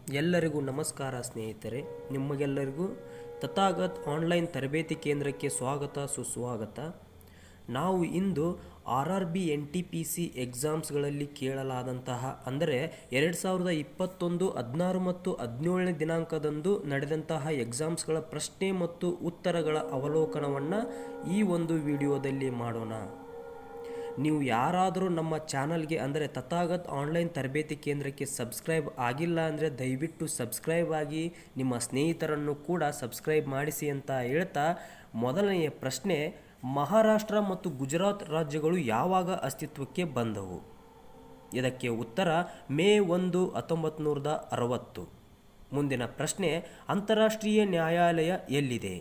ಎಲ್ಲರಿಗೂ ನಮಸ್ಕಾರ ಸ್ನೇಹಿತರೆ ನಿಮಗೆಲ್ಲರಿಗೂ ತಥಾಗತ್ ಆನ್ಲೈನ್ ತರಬೇತಿ ಕೇಂದ್ರಕ್ಕೆ ಸ್ವಾಗತ ಸುಸ್ವಾಗತ ನಾವು ಇಂದು R R B N T P C ಎಕ್ಸಾಮ್ಸ್ಗಳಲ್ಲಿ ಕೇಳಲಾದಂತಹ ಅಂದರೆ ಎರಡು ಸಾವಿರದ ಇಪ್ಪತ್ತೊಂದು ಹದಿನಾರು ಮತ್ತು ಹದಿನೇಳನೇ ದಿನಾಂಕದಂದು ನಡೆದಂತಹ ಎಕ್ಸಾಮ್ಸ್ಗಳ ಪ್ರಶ್ನೆ ಮತ್ತು ಉತ್ತರಗಳ ಅವಲೋಕನವನ್ನು ಈ ಒಂದು ವಿಡಿಯೋದಲ್ಲಿ ಮಾಡೋಣ ನೀವು ಯಾರಾದರೂ ನಮ್ಮ ಚಾನಲ್ಗೆ ಅಂದರೆ ತಥಾಗತ್ ಆನ್ಲೈನ್ ತರಬೇತಿ ಕೇಂದ್ರಕ್ಕೆ ಸಬ್ಸ್ಕ್ರೈಬ್ ಆಗಿಲ್ಲ ಅಂದರೆ ದಯವಿಟ್ಟು ಸಬ್ಸ್ಕ್ರೈಬ್ ಆಗಿ ನಿಮ್ಮ ಸ್ನೇಹಿತರನ್ನು ಕೂಡ ಸಬ್ಸ್ಕ್ರೈಬ್ ಮಾಡಿಸಿ ಅಂತ ಹೇಳ್ತಾ ಮೊದಲನೆಯ ಪ್ರಶ್ನೆ ಮಹಾರಾಷ್ಟ್ರ ಮತ್ತು ಗುಜರಾತ್ ರಾಜ್ಯಗಳು ಯಾವಾಗ ಅಸ್ತಿತ್ವಕ್ಕೆ ಬಂದವು ಇದಕ್ಕೆ ಉತ್ತರ ಮೇ ಒಂದು ಹತ್ತೊಂಬತ್ತು ನೂರದ ಅರವತ್ತು ಮುಂದಿನ ಪ್ರಶ್ನೆ ಅಂತಾರಾಷ್ಟ್ರೀಯ ನ್ಯಾಯಾಲಯ ಎಲ್ಲಿದೆ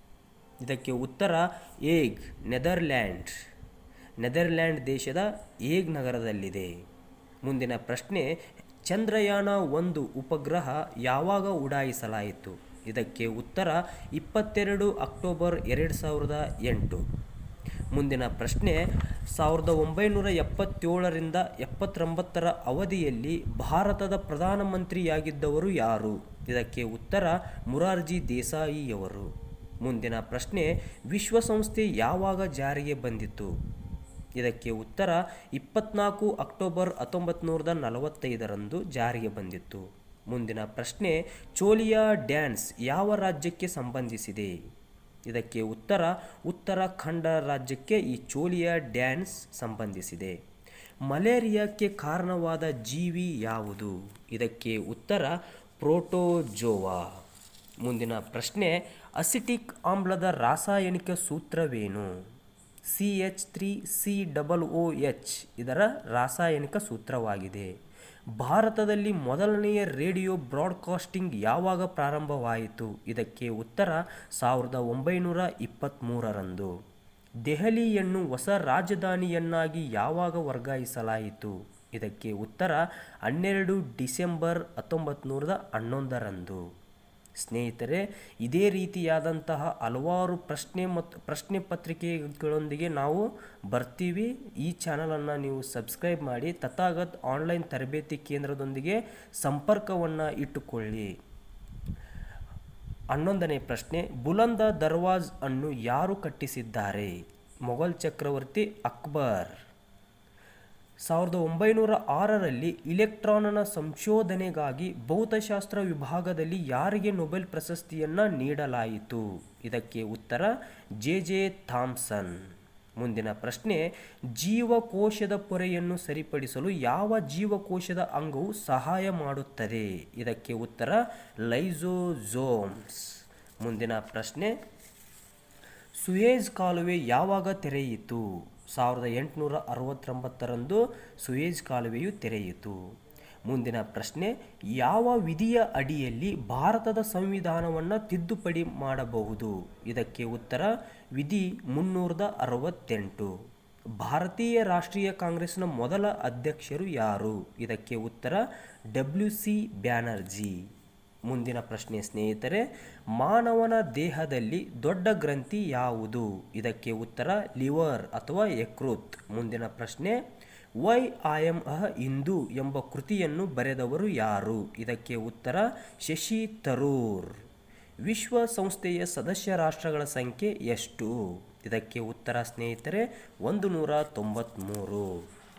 ಇದಕ್ಕೆ ಉತ್ತರ ಏಗ್ ನೆದರ್ಲ್ಯಾಂಡ್ ನೆದರ್ಲ್ಯಾಂಡ್ ದೇಶದ ಏಗ್ ನಗರದಲ್ಲಿದೆ ಮುಂದಿನ ಪ್ರಶ್ನೆ ಚಂದ್ರಯಾನ ಒಂದು ಉಪಗ್ರಹ ಯಾವಾಗ ಉಡಾಯಿಸಲಾಯಿತು ಇದಕ್ಕೆ ಉತ್ತರ ಇಪ್ಪತ್ತೆರಡು ಅಕ್ಟೋಬರ್ ಎರಡು ಸಾವಿರದ ಎಂಟು ಮುಂದಿನ ಪ್ರಶ್ನೆ ಸಾವಿರದ ಒಂಬೈನೂರ ಎಪ್ಪತ್ತೇಳರಿಂದ ಎಪ್ಪತ್ತೊಂಬತ್ತರ ಅವಧಿಯಲ್ಲಿ ಭಾರತದ ಪ್ರಧಾನಮಂತ್ರಿಯಾಗಿದ್ದವರು ಯಾರು ಇದಕ್ಕೆ ಉತ್ತರ ಮುರಾರ್ಜಿ ದೇಸಾಯಿಯವರು ಮುಂದಿನ ಪ್ರಶ್ನೆ ವಿಶ್ವಸಂಸ್ಥೆ ಯಾವಾಗ ಜಾರಿಗೆ ಬಂದಿತು ಇದಕ್ಕೆ ಉತ್ತರ ಇಪ್ಪತ್ನಾಲ್ಕು ಅಕ್ಟೋಬರ್ ಹತ್ತೊಂಬತ್ತು ನೂರದ ನಲವತ್ತೈದರಂದು ಜಾರಿಗೆ ಬಂದಿತ್ತು ಮುಂದಿನ ಪ್ರಶ್ನೆ ಚೋಲಿಯಾ ಡ್ಯಾನ್ಸ್ ಯಾವ ರಾಜ್ಯಕ್ಕೆ ಸಂಬಂಧಿಸಿದೆ ಇದಕ್ಕೆ ಉತ್ತರ ಉತ್ತರಾಖಂಡ ರಾಜ್ಯಕ್ಕೆ ಈ ಚೋಲಿಯಾ ಡ್ಯಾನ್ಸ್ ಸಂಬಂಧಿಸಿದೆ ಮಲೇರಿಯಾಕ್ಕೆ ಕಾರಣವಾದ ಜೀವಿ ಯಾವುದು ಇದಕ್ಕೆ ಉತ್ತರ ಪ್ರೋಟೋಜೋವಾ ಮುಂದಿನ ಪ್ರಶ್ನೆ ಅಸಿಟಿಕ್ ಆಮ್ಲದ ರಾಸಾಯನಿಕ ಸೂತ್ರವೇನು C H three C double O H ಇದರ ರಾಸಾಯನಿಕ ಸೂತ್ರವಾಗಿದೆ ಭಾರತದಲ್ಲಿ ಮೊದಲನೆಯ ರೇಡಿಯೋ ಬ್ರಾಡ್ಕಾಸ್ಟಿಂಗ್ ಯಾವಾಗ ಪ್ರಾರಂಭವಾಯಿತು ಇದಕ್ಕೆ ಉತ್ತರ ಸಾವಿರದ ಒಂಬೈನೂರ ಇಪ್ಪತ್ತ್ಮೂರರಂದು ದೆಹಲಿಯನ್ನು ಹೊಸ ರಾಜಧಾನಿಯನ್ನಾಗಿ ಯಾವಾಗ ವರ್ಗಾಯಿಸಲಾಯಿತು ಇದಕ್ಕೆ ಉತ್ತರ ಹನ್ನೆರಡು ಡಿಸೆಂಬರ್ ಹತ್ತೊಂಬತ್ತು ನೂರದ ಹನ್ನೊಂದರಂದು ಸ್ನೇಹಿತರೆ ಇದೇ ರೀತಿಯಾದಂತಹ ಹಲವಾರು ಪ್ರಶ್ನೆ ಮತ್ತು ಪ್ರಶ್ನೆ ಪತ್ರಿಕೆಗಳೊಂದಿಗೆ ನಾವು ಬರ್ತೀವಿ ಈ ಚಾನಲನ್ನು ನೀವು ಸಬ್ಸ್ಕ್ರೈಬ್ ಮಾಡಿ ತಥಾಗತ್ ಆನ್ಲೈನ್ ತರಬೇತಿ ಕೇಂದ್ರದೊಂದಿಗೆ ಸಂಪರ್ಕವನ್ನು ಇಟ್ಟುಕೊಳ್ಳಿ ಹನ್ನೊಂದನೇ ಪ್ರಶ್ನೆ ಬುಲಂದ ದರ್ವಾಜ್ ಅನ್ನು ಯಾರು ಕಟ್ಟಿಸಿದ್ದಾರೆ ಮೊಘಲ್ ಚಕ್ರವರ್ತಿ ಅಕ್ಬರ್ ಸಾವಿರದ ಒಂಬೈನೂರ ಆರರಲ್ಲಿ ಇಲೆಕ್ಟ್ರಾನ್ನ ಸಂಶೋಧನೆಗಾಗಿ ಭೌತಶಾಸ್ತ್ರ ವಿಭಾಗದಲ್ಲಿ ಯಾರಿಗೆ ನೊಬೆಲ್ ಪ್ರಶಸ್ತಿಯನ್ನು ನೀಡಲಾಯಿತು ಇದಕ್ಕೆ ಉತ್ತರ ಜೆ ಜೆ ಥಾಮ್ಸನ್ ಮುಂದಿನ ಪ್ರಶ್ನೆ ಜೀವಕೋಶದ ಪೊರೆಯನ್ನು ಸರಿಪಡಿಸಲು ಯಾವ ಜೀವಕೋಶದ ಅಂಗವು ಸಹಾಯ ಮಾಡುತ್ತದೆ ಇದಕ್ಕೆ ಉತ್ತರ ಲೈಸೋಝೋಮ್ಸ್ ಮುಂದಿನ ಪ್ರಶ್ನೆ ಸುಯೇಜ್ ಕಾಲುವೆ ಯಾವಾಗ ತೆರೆಯಿತು ಸಾವಿರದ ಎಂಟುನೂರ ಅರವತ್ತೊಂಬತ್ತರಂದು ಸುಯೇಜ್ ಕಾಲುವೆಯು ತೆರೆಯಿತು ಮುಂದಿನ ಪ್ರಶ್ನೆ ಯಾವ ವಿಧಿಯ ಅಡಿಯಲ್ಲಿ ಭಾರತದ ಸಂವಿಧಾನವನ್ನು ತಿದ್ದುಪಡಿ ಮಾಡಬಹುದು ಇದಕ್ಕೆ ಉತ್ತರ ವಿಧಿ ಮುನ್ನೂರದ ಅರವತ್ತೆಂಟು ಭಾರತೀಯ ರಾಷ್ಟ್ರೀಯ ಕಾಂಗ್ರೆಸ್ನ ಮೊದಲ ಅಧ್ಯಕ್ಷರು ಯಾರು ಇದಕ್ಕೆ ಉತ್ತರ ಡಬ್ಲ್ಯೂ ಸಿ ಬ್ಯಾನರ್ಜಿ ಮುಂದಿನ ಪ್ರಶ್ನೆ ಸ್ನೇಹಿತರೆ ಮಾನವನ ದೇಹದಲ್ಲಿ ದೊಡ್ಡ ಗ್ರಂಥಿ ಯಾವುದು ಇದಕ್ಕೆ ಉತ್ತರ ಲಿವರ್ ಅಥವಾ ಯಕೃತ್ ಮುಂದಿನ ಪ್ರಶ್ನೆ why I am a Hindu ಎಂಬ ಕೃತಿಯನ್ನು ಬರೆದವರು ಯಾರು ಇದಕ್ಕೆ ಉತ್ತರ ಶಶಿ ತರೂರ್ ವಿಶ್ವಸಂಸ್ಥೆಯ ಸದಸ್ಯ ರಾಷ್ಟ್ರಗಳ ಸಂಖ್ಯೆ ಎಷ್ಟು ಇದಕ್ಕೆ ಉತ್ತರ ಸ್ನೇಹಿತರೆ ಒಂದು ನೂರ ತೊಂಬತ್ತ್ಮೂರು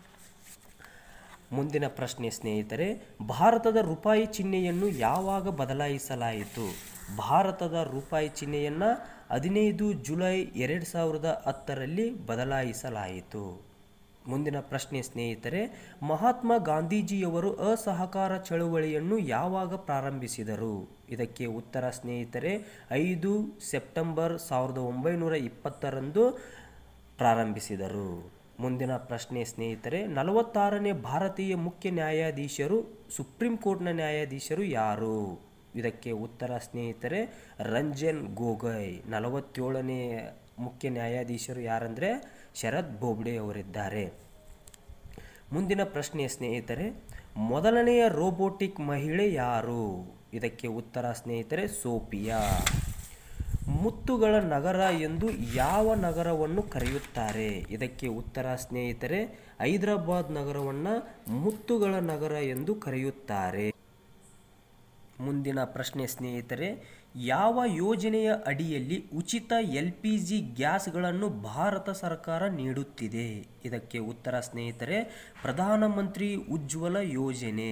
ಮುಂದಿನ ಪ್ರಶ್ನೆ ಸ್ನೇಹಿತರೆ ಭಾರತದ ರೂಪಾಯಿ ಚಿಹ್ನೆಯನ್ನು ಯಾವಾಗ ಬದಲಾಯಿಸಲಾಯಿತು ಭಾರತದ ರೂಪಾಯಿ ಚಿಹ್ನೆಯನ್ನು ಹದಿನೈದು ಜುಲೈ ಎರಡು ಸಾವಿರದ ಹತ್ತರಲ್ಲಿ ಬದಲಾಯಿಸಲಾಯಿತು ಮುಂದಿನ ಪ್ರಶ್ನೆ ಸ್ನೇಹಿತರೆ ಮಹಾತ್ಮ ಗಾಂಧೀಜಿಯವರು ಅಸಹಕಾರ ಚಳುವಳಿಯನ್ನು ಯಾವಾಗ ಪ್ರಾರಂಭಿಸಿದರು ಇದಕ್ಕೆ ಉತ್ತರ ಸ್ನೇಹಿತರೆ ಐದು ಸೆಪ್ಟೆಂಬರ್ ಸಾವಿರದ ಒಂಬೈನೂರ ಇಪ್ಪತ್ತರಂದು ಪ್ರಾರಂಭಿಸಿದರು ಮುಂದಿನ ಪ್ರಶ್ನೆ ಸ್ನೇಹಿತರೆ ನಲವತ್ತಾರನೇ ಭಾರತೀಯ ಮುಖ್ಯ ನ್ಯಾಯಾಧೀಶರು ಸುಪ್ರೀಂ ಕೋರ್ಟ್ನ ನ್ಯಾಯಾಧೀಶರು ಯಾರು ಇದಕ್ಕೆ ಉತ್ತರ ಸ್ನೇಹಿತರೆ ರಂಜನ್ ಗೊಗೊಯ್ ನಲವತ್ತೇಳನೇ ಮುಖ್ಯ ನ್ಯಾಯಾಧೀಶರು ಯಾರಂದರೆ ಶರದ್ ಬೋಬ್ಡೆ ಅವರಿದ್ದಾರೆ ಮುಂದಿನ ಪ್ರಶ್ನೆ ಸ್ನೇಹಿತರೆ ಮೊದಲನೆಯ ರೋಬೋಟಿಕ್ ಮಹಿಳೆ ಯಾರು ಇದಕ್ಕೆ ಉತ್ತರ ಸ್ನೇಹಿತರೆ ಸೋಫಿಯಾ ಮುತ್ತುಗಳ ನಗರ ಎಂದು ಯಾವ ನಗರವನ್ನು ಕರೆಯುತ್ತಾರೆ ಇದಕ್ಕೆ ಉತ್ತರ ಸ್ನೇಹಿತರೆ ಹೈದರಾಬಾದ್ ನಗರವನ್ನು ಮುತ್ತುಗಳ ನಗರ ಎಂದು ಕರೆಯುತ್ತಾರೆ ಮುಂದಿನ ಪ್ರಶ್ನೆ ಸ್ನೇಹಿತರೆ ಯಾವ ಯೋಜನೆಯ ಅಡಿಯಲ್ಲಿ ಉಚಿತ ಎಲ್ ಪಿ ಜಿ ಗ್ಯಾಸ್ಗಳನ್ನು ಭಾರತ ಸರ್ಕಾರ ನೀಡುತ್ತಿದೆ ಇದಕ್ಕೆ ಉತ್ತರ ಸ್ನೇಹಿತರೆ ಪ್ರಧಾನಮಂತ್ರಿ ಉಜ್ವಲ ಯೋಜನೆ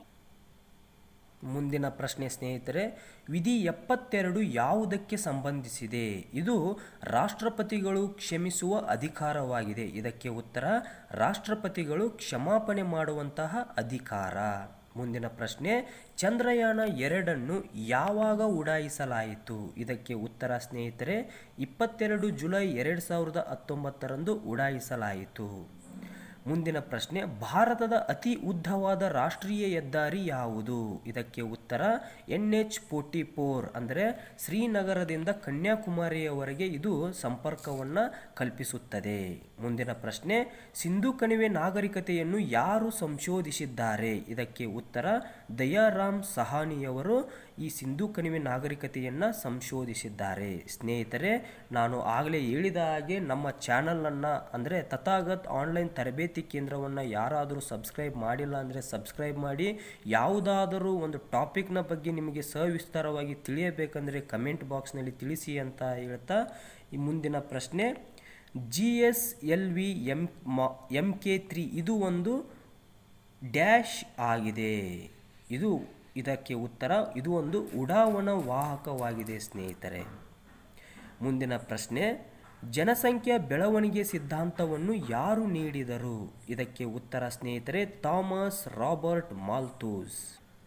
ಮುಂದಿನ ಪ್ರಶ್ನೆ ಸ್ನೇಹಿತರೆ ವಿಧಿ ಎಪ್ಪತ್ತೆರಡು ಯಾವುದಕ್ಕೆ ಸಂಬಂಧಿಸಿದೆ ಇದು ರಾಷ್ಟ್ರಪತಿಗಳು ಕ್ಷಮಿಸುವ ಅಧಿಕಾರವಾಗಿದೆ ಇದಕ್ಕೆ ಉತ್ತರ ರಾಷ್ಟ್ರಪತಿಗಳು ಕ್ಷಮಾಪಣೆ ಮಾಡುವಂತಹ ಅಧಿಕಾರ ಮುಂದಿನ ಪ್ರಶ್ನೆ ಚಂದ್ರಯಾನ ಎರಡನ್ನು ಯಾವಾಗ ಉಡಾಯಿಸಲಾಯಿತು ಇದಕ್ಕೆ ಉತ್ತರ ಸ್ನೇಹಿತರೆ ಇಪ್ಪತ್ತೆರಡು ಜುಲೈ ಎರಡು ಸಾವಿರದ ಹತ್ತೊಂಬತ್ತರಂದು ಉಡಾಯಿಸಲಾಯಿತು ಮುಂದಿನ ಪ್ರಶ್ನೆ ಭಾರತದ ಅತಿ ಉದ್ದವಾದ ರಾಷ್ಟ್ರೀಯ ಹೆದ್ದಾರಿ ಯಾವುದು ಇದಕ್ಕೆ ಉತ್ತರ ಎನ್ ಎಚ್ ಫೋರ್ಟಿ ಫೋರ್ ಅಂದರೆ ಶ್ರೀನಗರದಿಂದ ಕನ್ಯಾಕುಮಾರಿಯವರೆಗೆ ಇದು ಸಂಪರ್ಕವನ್ನು ಕಲ್ಪಿಸುತ್ತದೆ ಮುಂದಿನ ಪ್ರಶ್ನೆ ಸಿಂಧು ಕಣಿವೆ ನಾಗರಿಕತೆಯನ್ನು ಯಾರು ಸಂಶೋಧಿಸಿದ್ದಾರೆ ಇದಕ್ಕೆ ಉತ್ತರ ದಯಾರಾಮ್ ಸಹಾನಿಯವರು ಈ ಸಿಂಧು ಕಣಿವೆ ನಾಗರಿಕತೆಯನ್ನು ಸಂಶೋಧಿಸಿದ್ದಾರೆ ಸ್ನೇಹಿತರೆ ನಾನು ಆಗಲೇ ಹೇಳಿದ ಹಾಗೆ ನಮ್ಮ ಚಾನಲನ್ನು ಅಂದರೆ ತಥಾಗತ್ ಆನ್ಲೈನ್ ತರಬೇತಿ ಕೇಂದ್ರವನ್ನು ಯಾರಾದರೂ ಸಬ್ಸ್ಕ್ರೈಬ್ ಮಾಡಿಲ್ಲ ಅಂದರೆ ಸಬ್ಸ್ಕ್ರೈಬ್ ಮಾಡಿ ಯಾವುದಾದರೂ ಒಂದು ಟಾಪಿಕ್ನ ಬಗ್ಗೆ ನಿಮಗೆ ಸವಿಸ್ತಾರವಾಗಿ ತಿಳಿಯಬೇಕಂದ್ರೆ ಕಮೆಂಟ್ ಬಾಕ್ಸ್ನಲ್ಲಿ ತಿಳಿಸಿ ಅಂತ ಹೇಳ್ತಾ ಈ ಮುಂದಿನ ಪ್ರಶ್ನೆ G S L V M M K three ಇದು ಒಂದು ಡ್ಯಾಶ್ ಆಗಿದೆ ಇದು ಇದಕ್ಕೆ ಉತ್ತರ ಇದು ಒಂದು ಉಡಾವಣಾ ವಾಹಕವಾಗಿದೆ ಸ್ನೇಹಿತರೆ ಮುಂದಿನ ಪ್ರಶ್ನೆ ಜನಸಂಖ್ಯಾ ಬೆಳವಣಿಗೆ ಸಿದ್ಧಾಂತವನ್ನು ಯಾರು ನೀಡಿದರು ಇದಕ್ಕೆ ಉತ್ತರ ಸ್ನೇಹಿತರೆ ಥಾಮಸ್ ರಾಬರ್ಟ್ ಮಾಲ್ತೂಸ್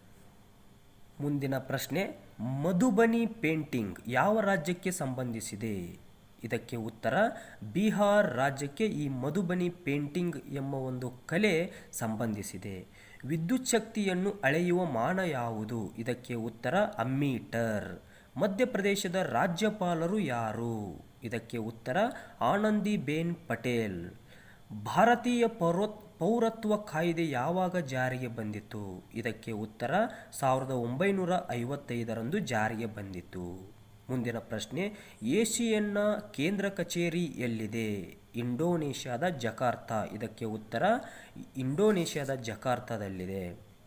ಮುಂದಿನ ಪ್ರಶ್ನೆ ಮಧುಬನಿ ಪೇಂಟಿಂಗ್ ಯಾವ ರಾಜ್ಯಕ್ಕೆ ಸಂಬಂಧಿಸಿದೆ ಇದಕ್ಕೆ ಉತ್ತರ ಬಿಹಾರ್ ರಾಜ್ಯಕ್ಕೆ ಈ ಮಧುಬನಿ ಪೇಂಟಿಂಗ್ ಎಂಬ ಒಂದು ಕಲೆ ಸಂಬಂಧಿಸಿದೆ ವಿದ್ಯುತ್ ಶಕ್ತಿಯನ್ನು ಅಳೆಯುವ ಮಾನ ಯಾವುದು ಇದಕ್ಕೆ ಉತ್ತರ ಅಮ್ಮೀಟರ್ ಮಧ್ಯಪ್ರದೇಶದ ರಾಜ್ಯಪಾಲರು ಯಾರು ಇದಕ್ಕೆ ಉತ್ತರ ಆನಂದಿಬೇನ್ ಪಟೇಲ್ ಭಾರತೀಯ ಪೌರ ಪೌರತ್ವ ಕಾಯ್ದೆ ಯಾವಾಗ ಜಾರಿಗೆ ಬಂದಿತು ಇದಕ್ಕೆ ಉತ್ತರ ಸಾವಿರದ ಒಂಬೈನೂರ ಐವತ್ತೈದರಂದು ಜಾರಿಗೆ ಬಂದಿತು ಮುಂದಿನ ಪ್ರಶ್ನೆ ಏಷಿಯನ್ನ ಕೇಂದ್ರ ಕಚೇರಿ ಎಲ್ಲಿದೆ ಇಂಡೋನೇಷ್ಯಾದ ಜಕಾರ್ತಾ ಇದಕ್ಕೆ ಉತ್ತರ ಇಂಡೋನೇಷ್ಯಾದ ಜಕಾರ್ತಾದಲ್ಲಿದೆ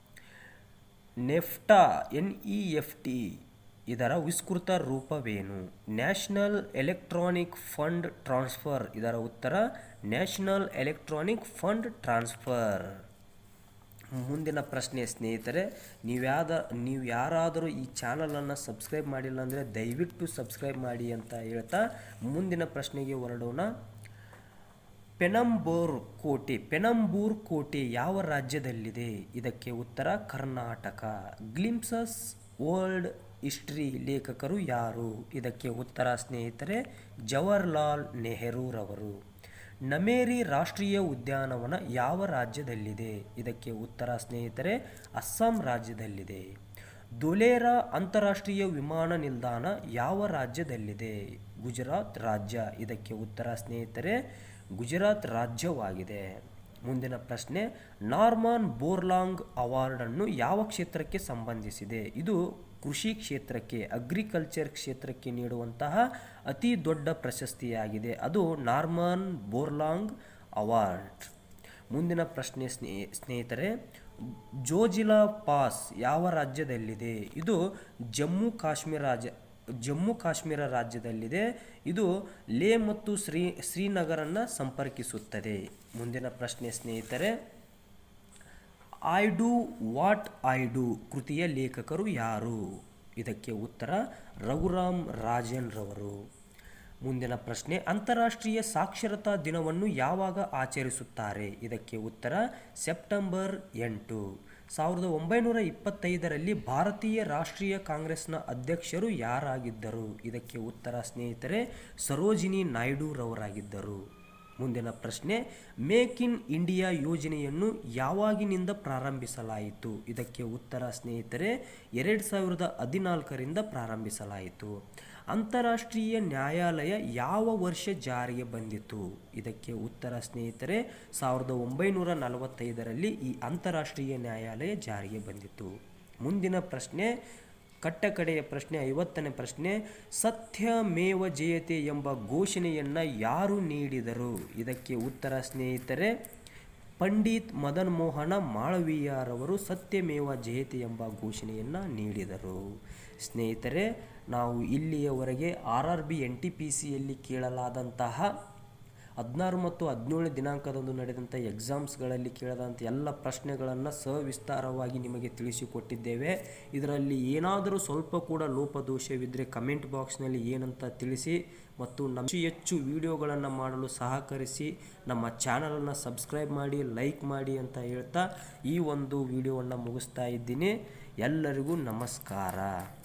NEFT N E F T ಇದರ ವಿಸ್ತೃತ ರೂಪವೇನು ನ್ಯಾಷನಲ್ ಎಲೆಕ್ಟ್ರಾನಿಕ್ ಫಂಡ್ ಟ್ರಾನ್ಸ್ಫರ್ ಇದರ ಉತ್ತರ ನ್ಯಾಷನಲ್ ಎಲೆಕ್ಟ್ರಾನಿಕ್ ಫಂಡ್ ಟ್ರಾನ್ಸ್ಫರ್ ಮುಂದಿನ ಪ್ರಶ್ನೆ ಸ್ನೇಹಿತರೆ ನೀವ್ಯಾದ ನೀವು ಯಾರಾದರೂ ಈ ಚಾನಲನ್ನು ಸಬ್ಸ್ಕ್ರೈಬ್ ಮಾಡಿಲ್ಲ ಅಂದರೆ ದಯವಿಟ್ಟು ಸಬ್ಸ್ಕ್ರೈಬ್ ಮಾಡಿ ಅಂತ ಹೇಳ್ತಾ ಮುಂದಿನ ಪ್ರಶ್ನೆಗೆ ಹೊರಡೋಣ ಪೆನಂಬೂರ್ ಕೋಟೆ ಪೆನಂಬೂರ್ ಕೋಟೆ ಯಾವ ರಾಜ್ಯದಲ್ಲಿದೆ ಇದಕ್ಕೆ ಉತ್ತರ ಕರ್ನಾಟಕ ಗ್ಲಿಮ್ಸಸ್ ವರ್ಲ್ಡ್ ಹಿಸ್ಟ್ರಿ ಲೇಖಕರು ಯಾರು ಇದಕ್ಕೆ ಉತ್ತರ ಸ್ನೇಹಿತರೆ ಜವಾಹರ್ಲಾಲ್ ನೆಹರೂರವರು ನಮೇರಿ ರಾಷ್ಟ್ರೀಯ ಉದ್ಯಾನವನ ಯಾವ ರಾಜ್ಯದಲ್ಲಿದೆ ಇದಕ್ಕೆ ಉತ್ತರ ಸ್ನೇಹಿತರೆ ಅಸ್ಸಾಂ ರಾಜ್ಯದಲ್ಲಿದೆ ಧುಲೇರಾ ಅಂತಾರಾಷ್ಟ್ರೀಯ ವಿಮಾನ ನಿಲ್ದಾಣ ಯಾವ ರಾಜ್ಯದಲ್ಲಿದೆ ಗುಜರಾತ್ ರಾಜ್ಯ ಇದಕ್ಕೆ ಉತ್ತರ ಸ್ನೇಹಿತರೆ ಗುಜರಾತ್ ರಾಜ್ಯವಾಗಿದೆ ಮುಂದಿನ ಪ್ರಶ್ನೆ ನಾರ್ಮನ್ ಬೋರ್ಲಾಂಗ್ ಅವಾರ್ಡನ್ನು ಯಾವ ಕ್ಷೇತ್ರಕ್ಕೆ ಸಂಬಂಧಿಸಿದೆ ಇದು ಕೃಷಿ ಕ್ಷೇತ್ರಕ್ಕೆ ಅಗ್ರಿಕಲ್ಚರ್ ಕ್ಷೇತ್ರಕ್ಕೆ ನೀಡುವಂತಹ ಅತಿ ದೊಡ್ಡ ಪ್ರಶಸ್ತಿಯಾಗಿದೆ ಅದು ನಾರ್ಮನ್ ಬೋರ್ಲಾಂಗ್ ಅವಾರ್ಡ್ ಮುಂದಿನ ಪ್ರಶ್ನೆ ಸ್ನೇ ಸ್ನೇಹಿತರೆ ಜೋಜಿಲಾ ಪಾಸ್ ಯಾವ ರಾಜ್ಯದಲ್ಲಿದೆ ಇದು ಜಮ್ಮು ಕಾಶ್ಮೀರ ರಾಜ್ಯ ಜಮ್ಮು ಕಾಶ್ಮೀರ ರಾಜ್ಯದಲ್ಲಿದೆ ಇದು ಲೇ ಮತ್ತು ಶ್ರೀ ಶ್ರೀನಗರನ್ನು ಸಂಪರ್ಕಿಸುತ್ತದೆ ಮುಂದಿನ ಪ್ರಶ್ನೆ ಸ್ನೇಹಿತರೆ I do what I do ಕೃತಿಯ ಲೇಖಕರು ಯಾರು ಇದಕ್ಕೆ ಉತ್ತರ ರಘುರಾಮ್ ರಾಜನ್ ರವರು ಮುಂದಿನ ಪ್ರಶ್ನೆ ಅಂತಾರಾಷ್ಟ್ರೀಯ ಸಾಕ್ಷರತಾ ದಿನವನ್ನು ಯಾವಾಗ ಆಚರಿಸುತ್ತಾರೆ ಇದಕ್ಕೆ ಉತ್ತರ ಸೆಪ್ಟೆಂಬರ್ ಎಂಟು ಸಾವಿರದ ಒಂಬೈನೂರ ಇಪ್ಪತ್ತೈದರಲ್ಲಿ ಭಾರತೀಯ ರಾಷ್ಟ್ರೀಯ ಕಾಂಗ್ರೆಸ್ನ ಅಧ್ಯಕ್ಷರು ಯಾರಾಗಿದ್ದರು ಇದಕ್ಕೆ ಉತ್ತರ ಸ್ನೇಹಿತರೆ ಸರೋಜಿನಿ ನಾಯ್ಡುರವರಾಗಿದ್ದರು ಮುಂದಿನ ಪ್ರಶ್ನೆ ಮೇಕ್ ಇನ್ ಇಂಡಿಯಾ ಯೋಜನೆಯನ್ನು ಯಾವಾಗಿನಿಂದ ಪ್ರಾರಂಭಿಸಲಾಯಿತು ಇದಕ್ಕೆ ಉತ್ತರ ಸ್ನೇಹಿತರೆ ಎರಡು ಸಾವಿರದ ಹದಿನಾಲ್ಕರಿಂದ ಪ್ರಾರಂಭಿಸಲಾಯಿತು ಅಂತಾರಾಷ್ಟ್ರೀಯ ನ್ಯಾಯಾಲಯ ಯಾವ ವರ್ಷ ಜಾರಿಗೆ ಬಂದಿತು ಇದಕ್ಕೆ ಉತ್ತರ ಸ್ನೇಹಿತರೆ ಸಾವಿರದ ಒಂಬೈನೂರ ನಲವತ್ತೈದರಲ್ಲಿ ಈ ಅಂತಾರಾಷ್ಟ್ರೀಯ ನ್ಯಾಯಾಲಯ ಜಾರಿಗೆ ಬಂದಿತು ಮುಂದಿನ ಪ್ರಶ್ನೆ ಕಟ್ಟ ಕಡೆಯ ಪ್ರಶ್ನೆ ಐವತ್ತನೇ ಪ್ರಶ್ನೆ ಸತ್ಯಮೇವ ಜಯತೆ ಎಂಬ ಘೋಷಣೆಯನ್ನು ಯಾರು ನೀಡಿದರು ಇದಕ್ಕೆ ಉತ್ತರ ಸ್ನೇಹಿತರೆ ಪಂಡಿತ್ ಮದನ್ ಮೋಹನ ಮಾಳವೀಯರವರು ಸತ್ಯಮೇವ ಜಯತೆ ಎಂಬ ಘೋಷಣೆಯನ್ನು ನೀಡಿದರು ಸ್ನೇಹಿತರೆ ನಾವು ಇಲ್ಲಿಯವರೆಗೆ R R B N T P ಸಿಯಲ್ಲಿ ಕೇಳಲಾದಂತಹ ಹದಿನಾರು ಮತ್ತು ಹದಿನೇಳು ದಿನಾಂಕದಂದು ನಡೆದಂಥ ಎಕ್ಸಾಮ್ಸ್ಗಳಲ್ಲಿ ಕೇಳದಂಥ ಎಲ್ಲ ಪ್ರಶ್ನೆಗಳನ್ನು ಸವಿಸ್ತಾರವಾಗಿ ನಿಮಗೆ ತಿಳಿಸಿಕೊಟ್ಟಿದ್ದೇವೆ ಇದರಲ್ಲಿ ಏನಾದರೂ ಸ್ವಲ್ಪ ಕೂಡ ಲೋಪದೋಷವಿದ್ದರೆ ಕಮೆಂಟ್ ಬಾಕ್ಸ್ನಲ್ಲಿ ಏನಂತ ತಿಳಿಸಿ ಮತ್ತು ನಮ್ಮ ಹೆಚ್ಚು ಹೆಚ್ಚು ವಿಡಿಯೋಗಳನ್ನು ಮಾಡಲು ಸಹಕರಿಸಿ ನಮ್ಮ ಚಾನಲನ್ನು ಸಬ್ಸ್ಕ್ರೈಬ್ ಮಾಡಿ ಲೈಕ್ ಮಾಡಿ ಅಂತ ಹೇಳ್ತಾ ಈ ಒಂದು ವಿಡಿಯೋವನ್ನು ಮುಗಿಸ್ತಾ ಇದ್ದೀನಿ ಎಲ್ಲರಿಗೂ ನಮಸ್ಕಾರ